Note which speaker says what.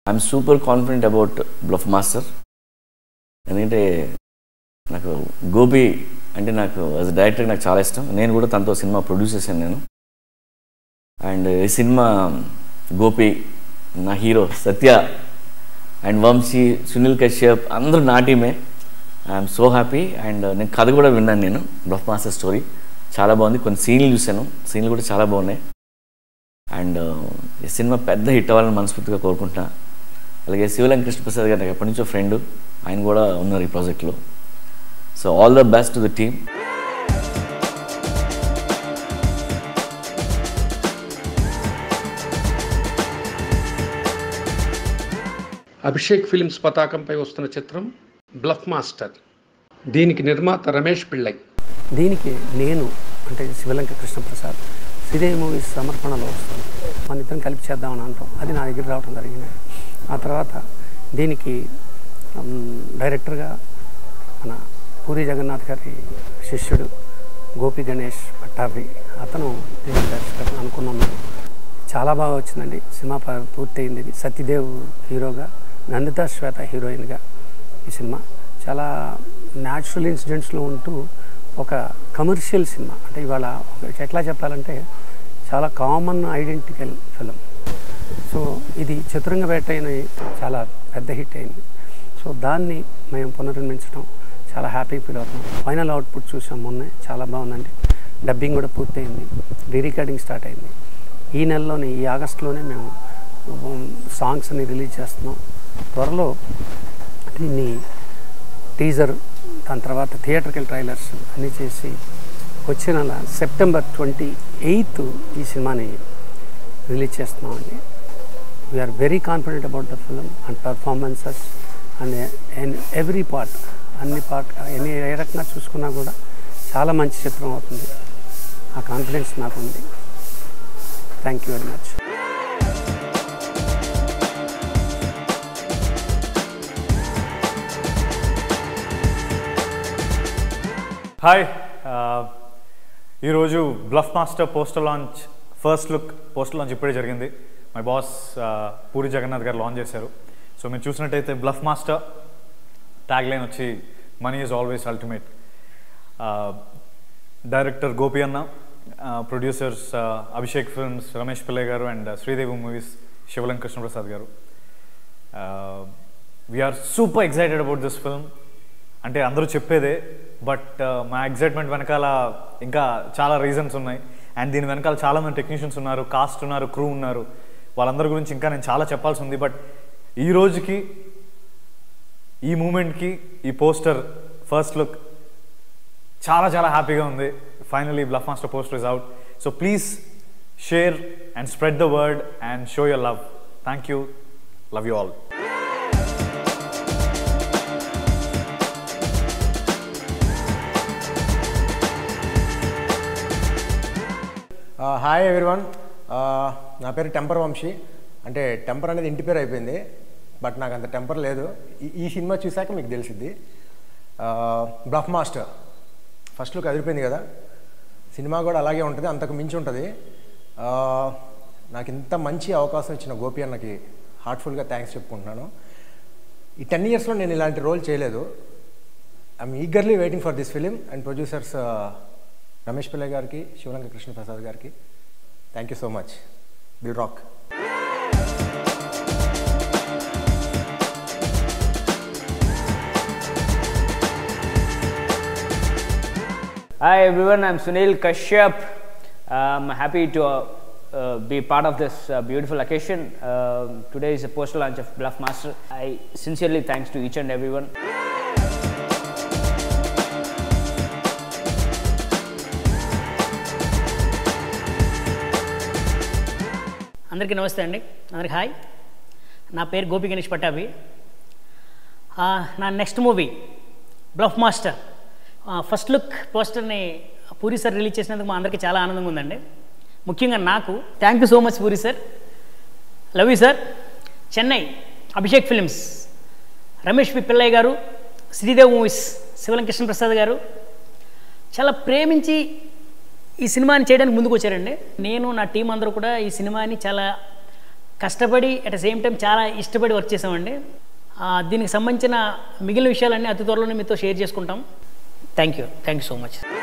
Speaker 1: I'm super confident about Bluff Master ఎందుకంటే నాకు గోపి అంటే నాకు యాజ్ డైరెక్టర్ నాకు చాలా ఇష్టం నేను కూడా తనతో సినిమా ప్రొడ్యూస్ చేశాను నేను అండ్ ఈ సినిమా గోపి నా హీరో సత్య అండ్ వంశీ సునీల్ కశ్యప్ అందరూ నా టీమే ఐఎమ్ సో హ్యాపీ అండ్ నేను కథ కూడా విన్నాను నేను బ్లఫ్ మాస్టర్ స్టోరీ చాలా బాగుంది కొన్ని సీన్లు చూశాను సీన్లు కూడా చాలా బాగున్నాయి అండ్ ఈ సినిమా పెద్ద హిట్ అవ్వాలని మనస్ఫూర్తిగా కోరుకుంటున్నా అలాగే శివలం కృష్ణప్రసాద్ గారు నాకు ఎప్పటి నుంచో ఫ్రెండ్ ఆయన కూడా ఉన్నారు ఈ ప్రాజెక్ట్లో so all the best to the team
Speaker 2: Abhishek films పతాకంపై వస్తున్న చిత్రం బ్లఫ్ మాస్టర్ దీనికి నిర్మాత రమేష్ పిళ్ళై
Speaker 3: దీనికి నేను అంటే శివలంక కృష్ణప్రసాద్ శ్రీదేవి మూవీస్ సమర్పణలో వస్తాను మన ఇద్దరం కలిపి చేద్దామని అంటాం అది నా దగ్గర రావడం జరిగింది ఆ తర్వాత దీనికి ఉమ్, డైరెక్టర్గా మన పూరి జగన్నాథ్ గారి శిష్యుడు గోపి గణేష్ పట్టాభి అతను దీని దర్శకత్వం అనుకున్నాను చాలా బాగా వచ్చిందండి సినిమా ప- పూర్తయింది ఇది సత్యదేవ్ హీరోగా నందిత శ్వేత హీరోయిన్గా ఈ సినిమా చాలా న్యాచురల్ ఇన్సిడెంట్స్లో ఉంటూ ఒక కమర్షియల్ సినిమా అంటే ఇవాళ ఒక- ఎట్లా చెప్పాలంటే చాలా కామన్ ఐడెంటికల్ ఫిలిం సో ఇది చతురంగ అయిన చాలా పెద్ద హిట్ అయింది సో దాన్ని మేము పునర్నిర్మించడం చాలా హ్యాపీ ఫీల్ అవుతాం ఫైనల్ అవుట్పుట్ చూసాం మొన్నే చాలా బాగుందండి డబ్బింగ్ కూడా పూర్తయింది రీ రికార్డింగ్ స్టార్ట్ అయింది ఈ నెలలోనే ఈ ఆగస్టులోనే మేము సాంగ్స్ని రిలీజ్ చేస్తున్నాం త్వరలో దీన్ని టీజర్ దాని తర్వాత థియేటర్కల్ ట్రైలర్స్ అన్నీ చేసి వచ్చే నెల సెప్టెంబర్ ట్వంటీ ఎయిత్ ఈ సినిమాని రిలీజ్ చేస్తున్నామండి we are very confident about the film and performances and and every part అన్ని పార్ట్ ఎన్ని ఏ రకంగా చూసుకున్నా కూడా చాలా మంచి చిత్రం అవుతుంది ఆ కాన్ఫిడెన్స్ నాకు ఉంది thank you very much
Speaker 4: hi ఆ, ఈరోజు bluff master poster launch first look poster launch ఇప్పుడే జరిగింది మై బాస్ ఆ, పూరి జగన్నాథ్ గారు లాంచ్ చేశారు సో మీరు చూసినట్టయితే బ్లఫ్ మాస్టర్ ట్యాగ్ లైన్ వచ్చి money is always ultimate director Gopi అన్న ప్రొడ్యూసర్స్ అభిషేక్ ఫిల్మ్స్ రమేష్ పిల్లై గారు అండ్ శ్రీదేవి మూవీస్ శివలం కృష్ణప్రసాద్ గారు we are super excited about this film అంటే అందరూ చెప్పేదే బట్ మా ఎగ్జైట్మెంట్ వెనకాల ఇంకా చాలా రీజన్స్ ఉన్నాయి అండ్ దీని వెనకాల చాలా మంది టెక్నీషియన్స్ ఉన్నారు కాస్ట్ ఉన్నారు క్రూ ఉన్నారు వాళ్ళందరి గురించి ఇంకా నేను చాలా చెప్పాల్సి ఉంది బట్ ఈ రోజుకి ఈ మూమెంట్కి ఈ పోస్టర్ ఫస్ట్ లుక్ చాలా చాలా హ్యాపీగా ఉంది finally bluff master poster is out so please share and spread the word and show your love thank you love you all
Speaker 5: hi everyone నా పేరు టెంపర్ వంశీ అంటే టెంపర్ అనేది ఇంటి పేరు అయిపోయింది బట్ నాకు అంత టెంపర్ లేదు ఈ- ఈ సినిమా చూశాక మీకు తెలిసిద్ది బ్లఫ్ మాస్టర్ ఫస్ట్ లుక్ అదిరిపోయింది కదా సినిమా కూడా అలాగే ఉంటుంది అంతకు మించి ఉంటుంది ఆ, నాకు ఇంత మంచి అవకాశం ఇచ్చిన గోపి అన్నకి హార్ట్ఫుల్గా థ్యాంక్స్ చెప్పుకుంటున్నాను ఈ టెన్ ఇయర్స్లో నేను ఇలాంటి రోల్ చేయలేదు I'm eagerly waiting for this film and producers Ramesh Pillai గారికి శివలంక కృష్ణ ప్రసాద్ గారికి thank you so much the rock
Speaker 6: Hi everyone, I'm Sunil Kashyap. I'm happy to uh, uh, be part of this uh, beautiful occasion. Um today is a poster launch of Bluff Master. I sincerely thanks to each and everyone.
Speaker 7: అందరికీ నమస్తే అండి అందరికి hi నా పేరు గోపి గణేష్ పట్టాభి ఆ, నా next movie bluff master ఆ, first look పోస్టర్ని పూరి సార్ రిలీజ్ చేసినందుకు మా అందరికీ చాలా ఆనందంగా ఉందండి ముఖ్యంగా నాకు thank you so much Puri sir love you sir Chennai Abhishek films Ramesh P Pillaiah గారు శ్రీదేవ్ మూవీస్ శివలం కృష్ణ ప్రసాద్ గారు చాలా ప్రేమించి ఈ సినిమాని చేయడానికి ముందుకు వచ్చారండి నేను నా టీం అందరూ కూడా ఈ సినిమాని చాలా కష్టపడి అట్ ద సేమ్ టైం చాలా ఇష్టపడి వర్క్ చేసామండి ఆ, దీనికి సంబంధించిన మిగిలిన విషయాలన్నీ అతి త్వరలోనే మీతో షేర్ చేసుకుంటాం thank you thank you so much